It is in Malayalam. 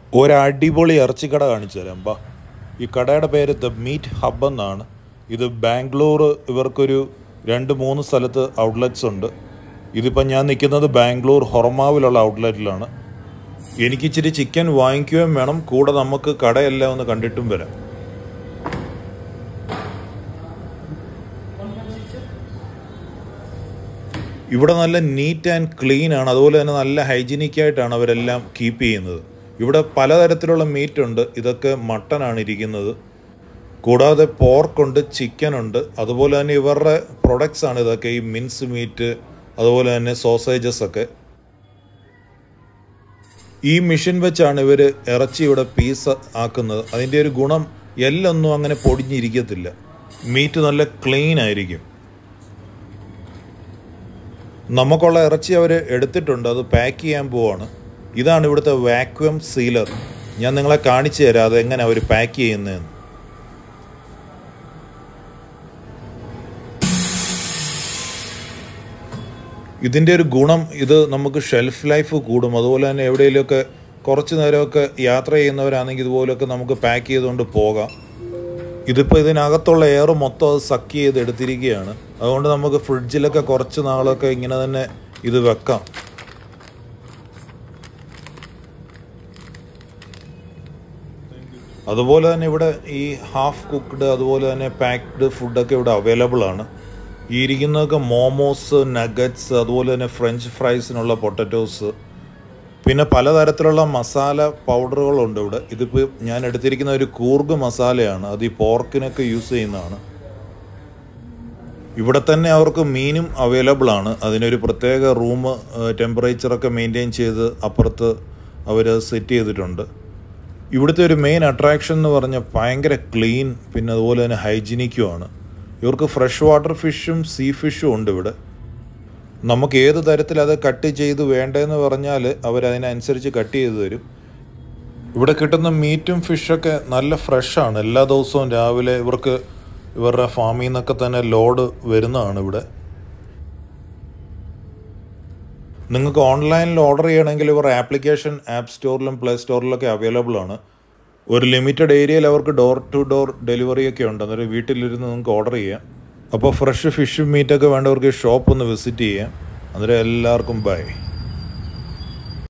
ഒരടിപൊളി ഇറച്ചിക്കട കാണിച്ചു തരാം ബാ ഈ കടയുടെ പേര് ദ മീറ്റ് ഹബ് എന്നാണ് ഇത് ബാംഗ്ലൂർ ഇവർക്കൊരു രണ്ട് മൂന്ന് സ്ഥലത്ത് ഔട്ട്ലെറ്റ്സ് ഉണ്ട് ഇതിപ്പോൾ ഞാൻ നിൽക്കുന്നത് ബാംഗ്ലൂർ ഹൊറമാവിലുള്ള ഔട്ട്ലെറ്റിലാണ് എനിക്ക് ഇച്ചിരി ചിക്കൻ വാങ്ങിക്കുകയും വേണം കൂടെ നമുക്ക് കടയെല്ലാം ഒന്ന് കണ്ടിട്ടും വരാം ഇവിടെ നല്ല നീറ്റ് ആൻഡ് ക്ലീൻ ആണ് അതുപോലെ തന്നെ നല്ല ഹൈജീനിക് ആയിട്ടാണ് അവരെല്ലാം കീപ്പ് ചെയ്യുന്നത് ഇവിടെ പലതരത്തിലുള്ള മീറ്റ് ഉണ്ട് ഇതൊക്കെ മട്ടനാണ് ഇരിക്കുന്നത് കൂടാതെ പോർക്കുണ്ട് ചിക്കൻ ഉണ്ട് അതുപോലെ തന്നെ ഇവരുടെ പ്രൊഡക്ട്സ് ആണ് ഇതൊക്കെ ഈ മിൻസ് മീറ്റ് അതുപോലെ തന്നെ സോസേജസ് ഒക്കെ ഈ മെഷീൻ വെച്ചാണ് ഇവർ ഇറച്ചി ഇവിടെ പീസ് ആക്കുന്നത് അതിൻ്റെ ഒരു ഗുണം എല്ലൊന്നും അങ്ങനെ പൊടിഞ്ഞിരിക്കത്തില്ല മീറ്റ് നല്ല ക്ലീൻ ആയിരിക്കും നമുക്കുള്ള ഇറച്ചി അവർ എടുത്തിട്ടുണ്ട് അത് പാക്ക് ചെയ്യാൻ പോവാണ് ഇതാണ് ഇവിടുത്തെ വാക്വം സീലർ ഞാൻ നിങ്ങളെ കാണിച്ചു തരാം അത് എങ്ങനെ അവർ പാക്ക് ചെയ്യുന്നതെന്ന് ഇതിൻ്റെ ഒരു ഗുണം ഇത് നമുക്ക് ഷെൽഫ് ലൈഫ് കൂടും അതുപോലെ തന്നെ എവിടെയെങ്കിലുമൊക്കെ കുറച്ച് നേരമൊക്കെ യാത്ര ചെയ്യുന്നവരാണെങ്കിൽ ഇതുപോലെയൊക്കെ നമുക്ക് പാക്ക് ചെയ്തുകൊണ്ട് പോകാം ഇതിപ്പോൾ ഇതിനകത്തുള്ള എയർ മൊത്തം അത് സക്ക് ചെയ്ത് എടുത്തിരിക്കുകയാണ് അതുകൊണ്ട് നമുക്ക് ഫ്രിഡ്ജിലൊക്കെ കുറച്ച് നാളൊക്കെ ഇങ്ങനെ തന്നെ ഇത് വെക്കാം അതുപോലെ തന്നെ ഇവിടെ ഈ ഹാഫ് കുക്ക്ഡ് അതുപോലെ തന്നെ പാക്ഡ് ഫുഡൊക്കെ ഇവിടെ അവൈലബിൾ ആണ് ഈ ഇരിക്കുന്നതൊക്കെ മോമോസ് നഗറ്റ്സ് അതുപോലെ തന്നെ ഫ്രഞ്ച് ഫ്രൈസിനുള്ള പൊട്ടറ്റോസ് പിന്നെ പലതരത്തിലുള്ള മസാല പൗഡറുകളുണ്ട് ഇവിടെ ഇതിപ്പോൾ ഞാൻ എടുത്തിരിക്കുന്ന ഒരു കൂർഗ് മസാലയാണ് അത് ഈ പോർക്കിനൊക്കെ യൂസ് ചെയ്യുന്നതാണ് ഇവിടെ തന്നെ അവർക്ക് മീനും അവൈലബിൾ ആണ് അതിനൊരു പ്രത്യേക റൂം ടെമ്പറേച്ചറൊക്കെ മെയിൻറ്റെയിൻ ചെയ്ത് അപ്പുറത്ത് അവർ സെറ്റ് ചെയ്തിട്ടുണ്ട് ഇവിടുത്തെ ഒരു മെയിൻ അട്രാക്ഷൻ എന്ന് പറഞ്ഞാൽ ഭയങ്കര ക്ലീൻ പിന്നെ അതുപോലെ തന്നെ ഹൈജീനിക്കുമാണ് ഇവർക്ക് ഫ്രഷ് വാട്ടർ ഫിഷും സീ ഫിഷും ഉണ്ട് ഇവിടെ നമുക്ക് ഏത് തരത്തിൽ അത് കട്ട് ചെയ്ത് വേണ്ടതെന്ന് പറഞ്ഞാൽ അവരതിനനുസരിച്ച് കട്ട് ചെയ്ത് തരും ഇവിടെ കിട്ടുന്ന മീറ്റും ഫിഷൊക്കെ നല്ല ഫ്രഷാണ് എല്ലാ ദിവസവും രാവിലെ ഇവർക്ക് ഇവരുടെ ഫാമിൽ നിന്നൊക്കെ തന്നെ ലോഡ് വരുന്നതാണ് ഇവിടെ നിങ്ങൾക്ക് ഓൺലൈനിൽ ഓർഡർ ചെയ്യണമെങ്കിൽ ഇവരുടെ ആപ്ലിക്കേഷൻ ആപ്പ് സ്റ്റോറിലും പ്ലേ സ്റ്റോറിലൊക്കെ അവൈലബിൾ ആണ് ഒരു ലിമിറ്റഡ് ഏരിയയിൽ അവർക്ക് ഡോർ ടു ഡോർ ഡെലിവറി ഒക്കെ ഉണ്ട് അന്നേരം വീട്ടിലിരുന്ന് നിങ്ങൾക്ക് ഓർഡർ ചെയ്യാം അപ്പോൾ ഫ്രഷ് ഫിഷും മീറ്റൊക്കെ വേണ്ടവർക്ക് ഷോപ്പ് ഒന്ന് വിസിറ്റ് ചെയ്യാം അന്നേരം എല്ലാവർക്കും ബൈ